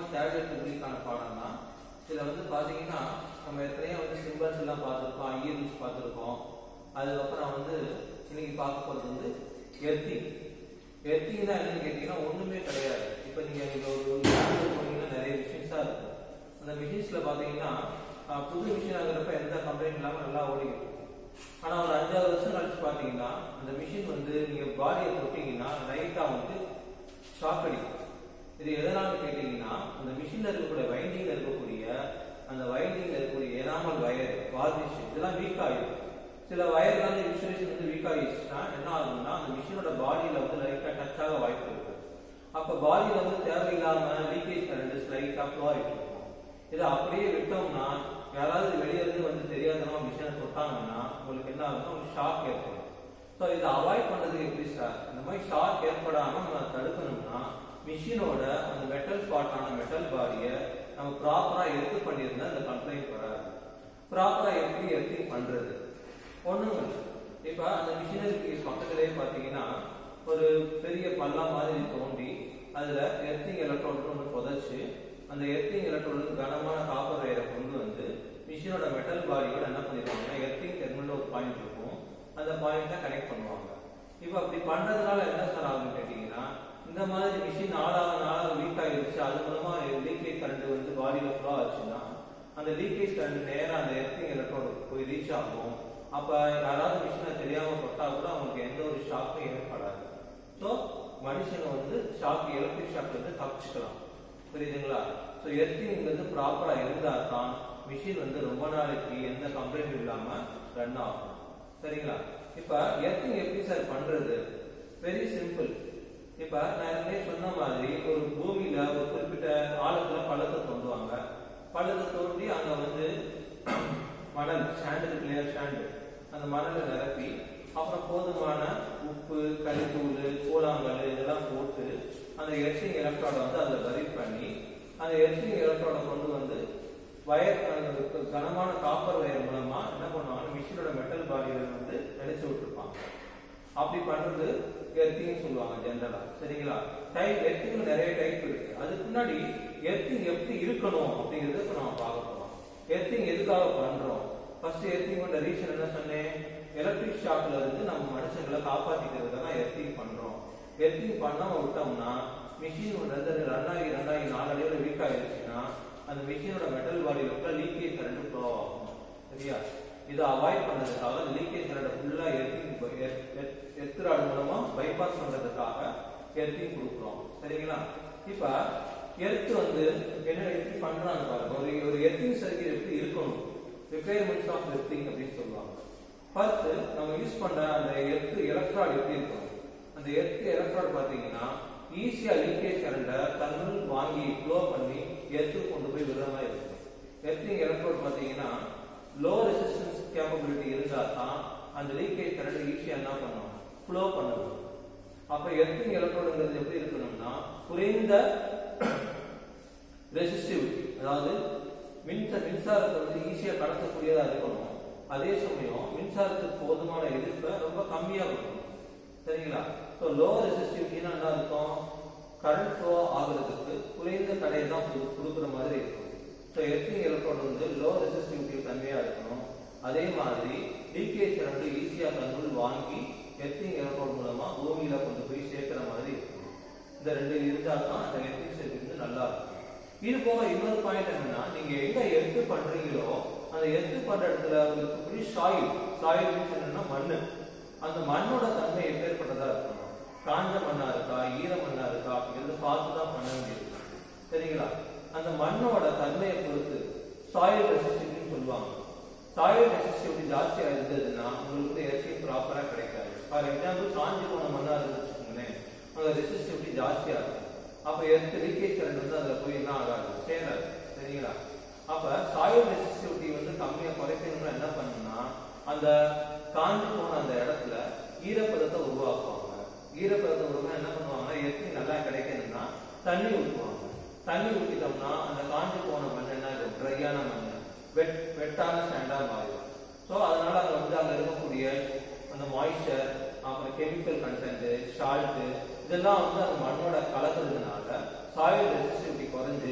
third year ட்ரிபிளுக்கான பாடம் தான் இதில் வந்து பார்த்தீங்கன்னா நம்ம எத்தனையோ வந்து சிம்பிள்ஸ் எல்லாம் பார்த்துருக்கோம் ஐயர்ஸ் பார்த்துருக்கோம் அதுக்கப்புறம் வந்து இன்னைக்கு பார்க்க போகிறது வந்து எர்த்திங் எர்த்திங் தான் என்னன்னு கேட்டிங்கன்னா ஒன்றுமே கிடையாது இப்போ நீங்கள் இங்கே ஒரு லேப்ல போனீங்கன்னா நிறைய மிஷின்ஸாக இருக்கும் அந்த மிஷின்ஸில் பார்த்தீங்கன்னா ஆஹ், புது மிஷின் ஆகுறப்ப எந்த கம்ப்ளைண்ட் இல்லாமல் நல்லா ஓடிக்கிட்டு இருக்கும் ஆனால் ஒரு அஞ்சாறு வருஷம் கழிச்சு பார்த்தீங்கன்னா அந்த மிஷின் வந்து நீங்கள் பாடியை தொட்டிங்கன்னா லைட்டாக வந்து ஷாக் அடிக்கும் இது எதனால கேட்டீங்கன்னா அந்த மிஷின்ல இருக்கக்கூடிய வைண்டிங்ல இருக்கக்கூடிய அந்த வைண்டிங்ல இருக்கக்கூடிய எனாமல் வயர் வார்னிஷ் இதெல்லாம் வீக் ஆகிடும் சில வயர்லாம் இன்சுலேஷன் வந்து வீக் ஆகிடுச்சுன்னா என்ன ஆகும்னா அந்த மிஷினோட பாடியில வந்து லைட்டா டச் ஆக வாய்ப்பு இருக்கு அப்ப பாடியில வந்து தேவையில்லாம லீக்கேஜ் கரண்ட் ஸ்லைட்டா ஃப்ளோ ஆகிட்டு இருக்கும் இதை அப்படியே விட்டோம்னா யாராவது வெளியே இருந்து வந்து தெரியாதவங்க மிஷினை தொட்டாங்கன்னா உங்களுக்கு என்ன ஆகும்னா ஒரு ஷாக் ஏற்படும் ஸோ இதை அவாய்ட் பண்றதுக்கு எப்படி சார் இந்த மாதிரி ஷாக் ஏற்படாம நம்ம தடுக்கணும்னா மிஷினோட அந்த மெட்டல் பார்ட்டான மெட்டல் பாடியை நம்ம ப்ராப்பரா எடுத்து பண்ணியிருந்தா இந்த கம்ப்ளைண்ட் வராது ப்ராப்பரா எப்படி எர்த்திங் பண்றது ஒண்ணும் இல்லை இப்ப அந்த மிஷினரிக்கு பக்கத்திலேயே பாத்தீங்கன்னா ஒரு பெரிய பள்ளம் மாதிரி தோண்டி அதுல எர்த்திங் எலக்ட்ரோடு ஒன்று புதைச்சு அந்த எர்த்திங் எலக்ட்ரோடு கனமான காப்பர் வயரை கொண்டு வந்து மிஷினோட மெட்டல் பாடியோட என்ன பண்ணிருவாங்கன்னா எர்த்திங் டெர்மினல் ஒரு பாயிண்ட் இருக்கும் அந்த பாயிண்ட்டை கனெக்ட் பண்ணுவாங்க இப்போ அப்படி பண்றதுனால என்ன சார் ஆகும்னு கேட்டீங்கன்னா இந்த மாதிரி மிஷின் நாளாக நாளாக லீக் ஆகிடுச்சு அது மூலமா லீக்கேஜ் கரண்ட் வந்து பாடியில ஃப்ளோ ஆச்சுன்னா அந்த லீக்கேஜ் கரண்ட் நேரா அந்த எர்த்திங் எலக்ட்ரோடு போய் ரீச் ஆகும் அப்ப யாராவது மிஷினை தெரியாம தொட்டா கூட அவங்களுக்கு எந்த ஒரு ஷாக்கும் ஏற்படாது ஸோ மனுஷங்க வந்து ஷாக் எலக்ட்ரிக் ஷாக் வந்து தப்பிச்சுக்கலாம் புரியுதுங்களா ஸோ எர்த்திங்கிறது ப்ராப்பரா இருந்தா தான் மிஷின் வந்து ரொம்ப நாளைக்கு எந்த கம்ப்ளைண்ட் இல்லாம ரன் ஆகும் சரிங்களா இப்ப எர்த்திங் எப்படி சார் பண்றது வெரி சிம்பிள் இப்ப நான் ஏற்கனவே சொன்ன மாதிரி ஒரு பூமியில ஒரு குறிப்பிட்ட ஆழத்துல பள்ளத்தை தோண்டுவாங்க பள்ளத்தை தோண்டி அங்க வந்து மணல் ஸ்டாண்டு இருக்கு இல்லையா ஸ்டாண்டு அந்த மணலை நிரப்பி அப்புறம் போதுமான உப்பு கரித்தூள் கூழாங்கல் இதெல்லாம் போட்டு அந்த எர்த்திங் எலக்ட்ராடை வந்து அதில் பரீட் பண்ணி அந்த எர்த்திங் எலக்ட்ராடை கொண்டு வந்து வயர் அந்த கனமான காப்பர் வயர் மூலமா என்ன பண்ணுவாங்க மிஷினோட மெட்டல் பாடியில வந்து நினைச்சு விட்டுருப்பாங்க அப்படி பண்றது எர்த்திங் சொல்லுவாங்க ஜென்ரலா சரிங்களா டைப் எர்த்திங்ல நிறைய டைப் இருக்கு அதுக்கு முன்னாடி எர்த்திங் எப்படி இருக்கணும் அப்படிங்கறத இப்ப நம்ம பார்க்க போறோம் எர்த்திங் எதுக்காக பண்றோம் ஃபர்ஸ்ட் எர்த்திங்கோட ரீசன் என்ன சொன்னேன் எலக்ட்ரிக் ஷாக்ல இருந்து நம்ம மனுஷங்களை காப்பாத்திக்கிறதுக்கு தான் எர்த்திங் பண்றோம் எர்த்திங் பண்ணாம விட்டோம்னா மிஷின் வந்து ரன் ஆகி ரன் ஆகி நாலடியோட வீக் ஆயிடுச்சுன்னா அந்த மிஷினோட மெட்டல் பாடியில உள்ள லீக்கேஜ் கரண்ட் ஃப்ளோ ஆகும் சரியா இதை அவாய்ட் பண்ணதுக்காக அந்த லீக்கேஜ் கரண்ட் ஃபுல்லா எர்த்திங் எர்த்ராடு மூலமா பைபாஸ் பண்றதுக்காக எர்த்திங் கொடுக்குறோம் சரிங்களா இப்ப எர்த் வந்து என்ன எப்படி பண்றாங்க பாருங்க ஒரு ஒரு எர்த்திங் சர்க்கியூட் எப்படி இருக்கணும் ரிக்குயர்மெண்ட்ஸ் ஆஃப் எர்த்திங் அப்படின்னு சொல்லுவாங்க ஃபர்ஸ்ட் நம்ம யூஸ் பண்ற அந்த எர்த் எலக்ட்ராட் எப்படி இருக்கணும் அந்த எர்த் எலக்ட்ராட் பாத்தீங்கன்னா ஈஸியா லீக்கேஜ் கரண்ட தன்னுள் வாங்கி ஃப்ளோ பண்ணி எர்த்து கொண்டு போய் விடுற மாதிரி இருக்கும் எர்த்திங் எலக்ட்ரோட் பாத்தீங்கன்னா லோ ரெசிஸ்டன்ஸ் கேப்பபிலிட்டி இருந்தா தான் அந்த லீக்கேஜ் கரண்ட் ஈஸியா என்ன பண்ணும் ஃப்ளோ பண்ணும் அப்ப எர்த்திங் எலக்ட்ரோடுங்கிறது எப்படி இருக்கணும்னா குறைந்த ரெசிஸ்டிவிட்டி அதாவது மின்ச மின்சாரத்தை வந்து ஈஸியா கடத்தக்கூடியதா இருக்கணும் அதே சமயம் மின்சாரத்துக்கு போதுமான எதிர்ப்பை ரொம்ப கம்மியா இருக்கணும் சரிங்களா ஸோ லோ ரெசிஸ்டிவிட்டினா என்ன அர்த்தம் கரண்ட் ஃப்ளோ ஆகுறதுக்கு குறைந்த தடையை தான் கொடு- கொடுக்குற மாதிரி இருக்கும் ஸோ எர்த்திங் எலக்ட்ரோடு வந்து லோ ரெசிஸ்டிவிட்டி தன்மையா இருக்கணும் அதே மாதிரி லீக்கேஜ் கரண்ட் ஈஸியா தன்னுள் வாங்கி எர்த்திங் எலக்ட்ரோட் மூலமா பூமியில கொண்டு போய் சேர்க்கிற மாதிரி இருக்கும் இந்த ரெண்டு இருந்தால் தான் அந்த எர்த்திங் சர்க்கியூட் வந்து நல்லா இருக்கும் இது போக இன்னொரு பாயிண்ட் என்னன்னா நீங்க எங்க எர்த்து பண்றீங்களோ அந்த எர்த்து பண்ற இடத்துல இருக்கக்கூடிய சாயில் சாயில் என்னன்னா மண்ணு அந்த மண்ணோட தன்மை எப்பேற்பட்டதா இருக்கணும் காஞ்ச மண்ணா இருக்கா ஈர மண்ணா இருக்கா அப்படிங்கிறது பார்த்து தான் பண்ண வேண்டியது சரிங்களா அந்த மண்ணோட தன்மையை பொறுத்து சாயில் ரெசிஸ்டிவிட்டின்னு சொல்லுவாங்க சாயில் ரெசிஸ்டிவிட்டி ஜாஸ்தியா இருந்ததுன்னா உங்களுக்கு வந்து எர்த்திங் ப்ராப்பரா கிடைக்காது ஃபார் எக்ஸாம்பிள் காஞ்சி போன மண்ணா இருந்து வச்சுக்கோங்களேன் அங்க ரெசிஸ்டிவிட்டி ஜாஸ்தியா இருக்கும் அப்ப எர்த் லீக்கேஜ் கரண்ட் வந்து அதுல போய் என்ன ஆகாது சேராது சரிங்களா அப்ப சாயில் ரெசிஸ்டிவிட்டி வந்து கம்மியா குறைக்கணும்னா என்ன பண்ணணும்னா அந்த காஞ்சி போன அந்த இடத்துல ஈரப்பதத்தை உருவாக்குவாங்க ஈரப்பதத்தை உருவாக்க என்ன பண்ணுவாங்கன்னா எர்த்திங் நல்லா கிடைக்கணும்னா தண்ணி ஊற்றுவாங்க தண்ணி ஊற்றிட்டோம்னா அந்த காஞ்சி போன மண் என்ன ஆகும் ட்ரையான மண் வெட் வெட்டான ஸ்டாண்டா மாறிடும் ஸோ அதனால அங்க வந்து அங்க இருக்கக்கூடிய அந்த மாய்ஸ்சர் அப்புறம் கெமிக்கல் கண்டென்ட் சால்ட் இதெல்லாம் வந்து அந்த மண்ணோட கலக்கிறதுனால சாயில் ரெசிஸ்டிவிட்டி குறைஞ்சு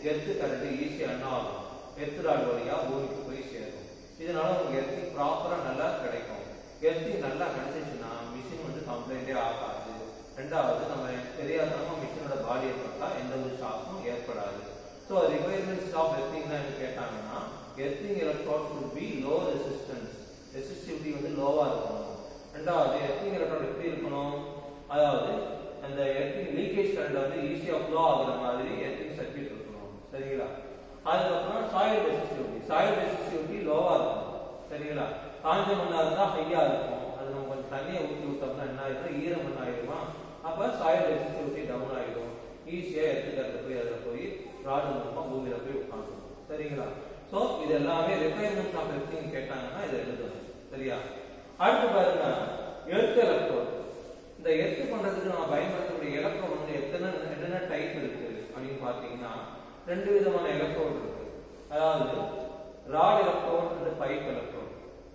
எர்த்து கரண்ட் ஈஸியா என்ன ஆகும் எர்த்து ராடு வழியா பூமிக்கு போய் சேரும் இதனால உங்களுக்கு எர்த்திங் ப்ராப்பரா நல்லா கிடைக்கும் எர்த்திங் நல்லா கிடைச்சிச்சுன்னா மிஷின் வந்து கம்ப்ளைண்டே ஆகாது ரெண்டாவது நம்ம தெரியாதவங்க மிஷினோட பாடியை பார்த்தா எந்த ஒரு ஷாக்கும் ஏற்படாது ஸோ ரிக்வயர்மெண்ட்ஸ் ஆஃப் எர்த்திங் தான் கேட்டாங்கன்னா earthing electrode should be low resistance resistivity வந்து லோவா இருக்கணும் ரெண்டாவது எர்த்திங் எலக்ட்ராட் எப்படி இருக்கணும் அதாவது அந்த எர்த்திங் லீக்கேஜ் கரண்ட் வந்து ஈஸியா ஃப்ளோ ஆகுற மாதிரி எர்த்திங் சர்க்யூட் இருக்கணும் சரிங்களா அதுக்கப்புறம் சாயில் ரெசிஸ்டிவிட்டி சாயில் ரெசிஸ்டிவிட்டி லோவா இருக்கும் சரிங்களா காஞ்ச மண்ணா இருந்தா ஹையா இருக்கும் அது நம்ம கொஞ்சம் தண்ணியை ஊற்றி விட்டோம்னா என்ன ஆயிடும் ஈரம் மண் ஆயிடுமா அப்ப சாயில் ரெசிஸ்டிவிட்டி டவுன் ஆயிடும் ஈஸியா எடுத்துக்கிறது போய் அதுல போய் ராடு மூலமா பூமியில போய் உட்காந்துரும் சரிங்களா சோ இது எல்லாமே ரிக்வயர்மெண்ட்ஸ் ஆஃப் எர்த்திங் கேட்டாங்கன்னா இதை எழுதணும் சரியா அடுத்து பாருங்க எர்த் எலக்ட்ரோட் இந்த எர்த் பண்றதுக்கு நம்ம பயன்படுத்தக்கூடிய எலக்ட்ரோட் வந்து எத்தனை என்னென்ன டைப் இருக்கு அப்படின்னு பாத்தீங்கன்னா ரெண்டு விதமான எலக்ட்ரோட் இருக்கு அதாவது rod electrode and pipe electrode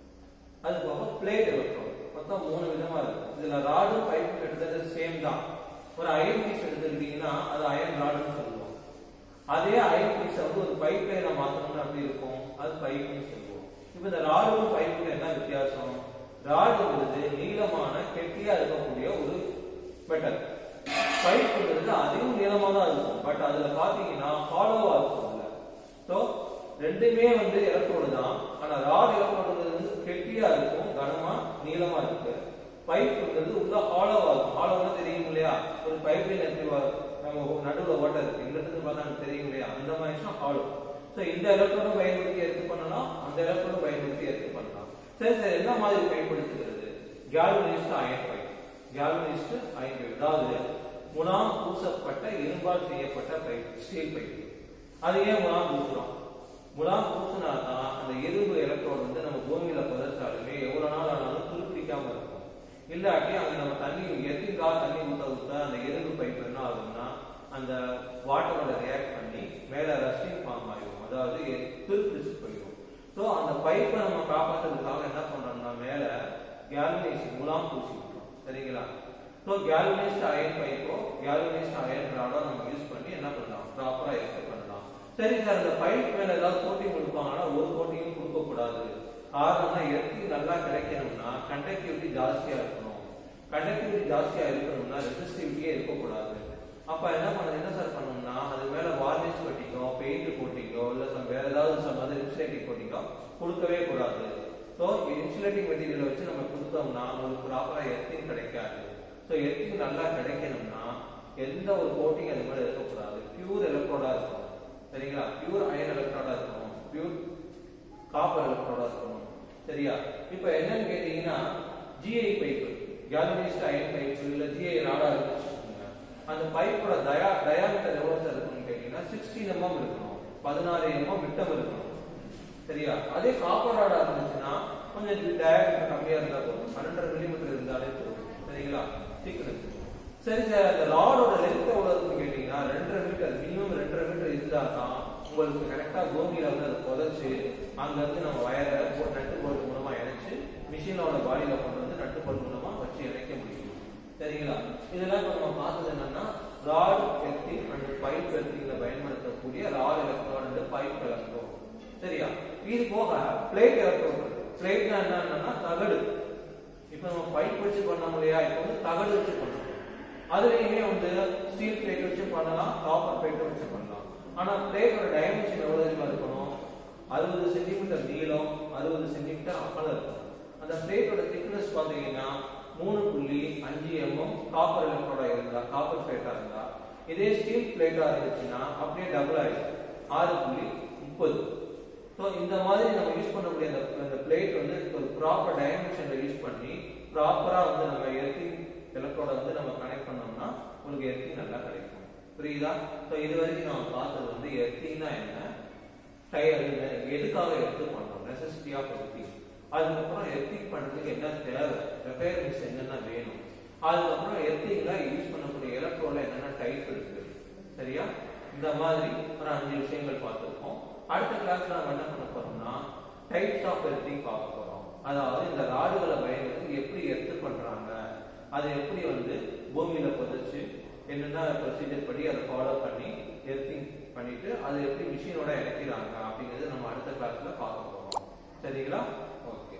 அது போக பிளேட் எலக்ட்ரோட் மொத்தம் மூணு விதமா இருக்கு இதுல ராடும் பைப்பும் கிட்டத்தட்ட சேம் தான் ஒரு அயன் பீஸ் எடுத்துக்கிட்டீங்கன்னா அது அயன் ராடுன்னு சொல்லுவோம் அதே அயன் பீஸ் வந்து ஒரு பைப் லைனை மாத்தணும்னு அப்படி இருக்கும் அது பைப்னு சொல்லுவோம் இப்போ இந்த ராடும் பைப்புக்கு என்ன வித்தியாசம் ராடுங்கிறது நீளமான கெட்டியா இருக்கக்கூடிய ஒரு மெட்டல் பைப்புங்கிறது அதிகம் நீளமா தான் இருக்கும் பட் அதுல பாத்தீங்கன்னா ஹாலோவா இருக்கும் அதுல ஸோ ரெண்டுமே வந்து எலக்ட்ரோடு தான் ஆனா ராட் எலக்ட்ரோடுங்கிறது வந்து கெட்டியா இருக்கும் கனமா நீளமா இருக்கு பைப்புங்கிறது உள்ள ஹாலோவா இருக்கும் ஹாலோவா தெரியும் இல்லையா ஒரு பைப்பில் எப்படி வ- நம்ம நடுவுல ஓட்டை இருக்கு இந்த இடத்துல பார்த்தா நமக்கு தெரியும் இல்லையா அந்த மாதிரி ஹாலோ ஸோ இந்த எலக்ட்ரோடும் பயன்படுத்தி எடுத்து பண்ணலாம் அந்த எலக்ட்ரோடும் பயன்படுத்தி எடுத்து பண்ணலாம் சரி சரி என்ன மாதிரி பயன்படுத்துகிறது galvanised iron pipe galvanised iron pipe அதாவது முலாம் பூசப்பட்ட இரும்பால் செய்யப்பட்ட பைப் ஸ்டீல் பைப் அது ஏன் முலாம் பூசுறோம் முலாம் பூசினா தான் அந்த இரும்பு எலக்ட்ரோடு வந்து நம்ம பூமியில புதைச்சாலுமே எவ்வளவு நாள் ஆனாலும் துருப்பிடிக்காம இருக்கும் இல்லாட்டி அங்க நம்ம தண்ணி எத்திங்கா தண்ணி ஊத்த ஊத்த அந்த இரும்பு பைப் என்ன ஆகும்னா அந்த வாட்டரோட ரியாக்ட் பண்ணி மேல ரஸ்டிங் ஃபார்ம் ஆயிடும் அதாவது துருப்பிடிச்சு போயிடும் ஸோ அந்த பைப்பை நம்ம காப்பாற்றுறதுக்காக என்ன பண்றோம்னா மேல கேல்வனைஸ் முலாம் பூசி விட்டுறோம் சரிங்களா ஸோ கேல்வனைஸ்ட் அயன் பைப்போ கேல்வனைஸ்ட் அயன் ராடோ நம்ம யூஸ் பண்ணி என்ன பண்ணலாம் ப்ராப்பரா எடுத்து பண்ணலாம் சரி சார் இந்த பைப் மேல ஏதாவது கோட்டிங் கொடுப்பாங்கன்னா ஒரு கோட்டிங்கும் கொடுக்க கூடாது காரணம்னா எர்த்திங் நல்லா கிடைக்கணும்னா கண்டக்டிவிட்டி ஜாஸ்தியா இருக்கணும் கண்டக்டிவிட்டி ஜாஸ்தியா இருக்கணும்னா ரெசிஸ்டிவிட்டியே இருக்கக்கூடாது அப்ப என்ன பண்ணது என்ன சார் பண்ணணும்னா அது மேல வார்னிஷ் கோட்டிங்கோ பெயிண்ட் கோட்டிங்கோ இல்ல some வேற ஏதாவது சம் வந்து இன்சுலேட்டிங் கோட்டிங்கோ கொடுக்கவே கூடாது ஸோ இன்சுலேட்டிங் மெட்டீரியல் வச்சு நம்ம கொடுத்தோம்னா உங்களுக்கு ப்ராப்பரா எர்த்திங் கிடைக்காது ஸோ எர்த்திங் நல்லா கிடைக்கணும்னா எந்த ஒரு கோட்டிங் அது மேல இருக்கக்கூடாது பியூர் எலக்ட்ரோடா இருக்கணும் சரிங்களா பியூர் அயன் எலக்ட்ரோடா இருக்கணும் பியூர் காப்பர் எலக்ட்ரோடா இருக்கணும் சரியா இப்போ என்னன்னு கேட்டீங்கன்னா GI pipe galvanised iron pipe இல்ல ஜிஐ ராடா இருந்துச்சு அந்த பைப்போட டயா டயாமீட்டர் எவ்வளவு சார் இருக்கும்னு கேட்டீங்கன்னா சிக்ஸ்டீன் எம்எம் இருக்கணும் பதினாறு எம்எம் விட்டம் இருக்கணும் சரியா அதே காப்பர் ராடா இருந்துச்சுன்னா கொஞ்சம் டயாமீட்டர் கம்மியா இருந்தா போதும் பன்னெண்டரை மில்லிமீட்டர் இருந்தாலே போதும் சரிங்களா திக்னஸ் சரி சார் அந்த ராடோட லென்த் எவ்வளவு இருக்குன்னு கேட்டீங்கன்னா ரெண்டரை மீட்டர் மினிமம் ரெண்டரை மீட்டர் இருந்தா தான் உங்களுக்கு கரெக்டா பூமியில வந்து அதை புதைச்சு அங்க இருந்து நம்ம வயரை நட்டு போல்ட் மூலமா இணைச்சு மிஷினோட பாடியில கொண்டு வந்து நட்டு போல்ட் மூலமா வச்சு இணைக்க முடியும் சரிங்களா இதெல்லாம் இப்ப நம்ம பார்த்தது என்னன்னா ராட் எர்த்திங் அண்ட் பைப் எர்த்திங்ல பயன்படுத்தக்கூடிய rod electrode and pipe electrode சரியா இது போக பிளேட் எலக்ட்ரோட் பிளேட்னா என்னன்னா தகடு இப்ப நம்ம பைப் வச்சு பண்ண முடியா இப்ப வந்து தகடு வச்சு பண்ணணும் அதுலயுமே வந்து ஸ்டீல் பிளேட் வச்சு பண்ணலாம் காப்பர் பிளேட் வச்சு பண்ணலாம் ஆனா பிளேட்டோட டைமென்ஷன் எவ்வளவு தெரியுமா இருக்கணும் அறுபது சென்டிமீட்டர் நீளம் அறுபது சென்டிமீட்டர் அகலம் இருக்கும் அந்த பிளேட்டோட திக்னஸ் பாத்தீங்கன்னா மூணு புள்ளி அஞ்சு எம்எம் காப்பர் எலக்ட்ரோடா இருந்தா காப்பர் பிளேட்டா இருந்தா இதே ஸ்டீல் பிளேட்டா இருந்துச்சுன்னா அப்படியே டபுள் ஆயிடும் ஆறு புள்ளி முப்பது ஸோ இந்த மாதிரி நம்ம யூஸ் பண்ணக்கூடிய அந்த அந்த பிளேட் வந்து ஒரு ப்ராப்பர் டைமென்ஷன்ல யூஸ் பண்ணி ப்ராப்பரா வந்து நம்ம எர்த்திங் எலக்ட்ரோட வந்து நம்ம கனெக்ட் பண்ணோம்னா உங்களுக்கு எர்த்திங் நல்லா கிடைக்கும் புரியுதா ஸோ இது வரைக்கும் நம்ம பார்த்தது வந்து எர்த்திங்னா என்ன டயர் எதுக்காக எடுத்து பண்றோம் நெசசிட்டி ஆஃப் எர்த்திங் அதுக்கப்புறம் எர்த்திங் பண்றதுக்கு என்ன தேவை ரெப்பேர்மெண்ட்ஸ் என்னென்ன வேணும் அதுக்கப்புறம் எர்த்திங்ல யூஸ் பண்ணக்கூடிய எலக்ட்ரோல என்னென்ன டைப் இருக்கு சரியா இந்த மாதிரி ஒரு அஞ்சு விஷயங்கள் பார்த்துருக்கோம் அடுத்த கிளாஸ்ல நம்ம என்ன பண்ண போறோம்னா டைப்ஸ் ஆஃப் எர்த்திங் பார்க்க போறோம் அதாவது இந்த ராடுகளை பயன்படுத்தி எப்படி எர்த்து பண்றாங்க அதை எப்படி வந்து பூமியில புதைச்சு என்னென்ன ப்ரொசீஜர் படி அதை ஃபாலோ பண்ணி எர்த்திங் பண்ணி பண்ணிட்டு அது எப்படி மிஷினோட இறக்கிறாங்க அப்படிங்கறது நம்ம அடுத்த கிளாஸ்ல பார்க்க போறோம் சரிங்களா ஓகே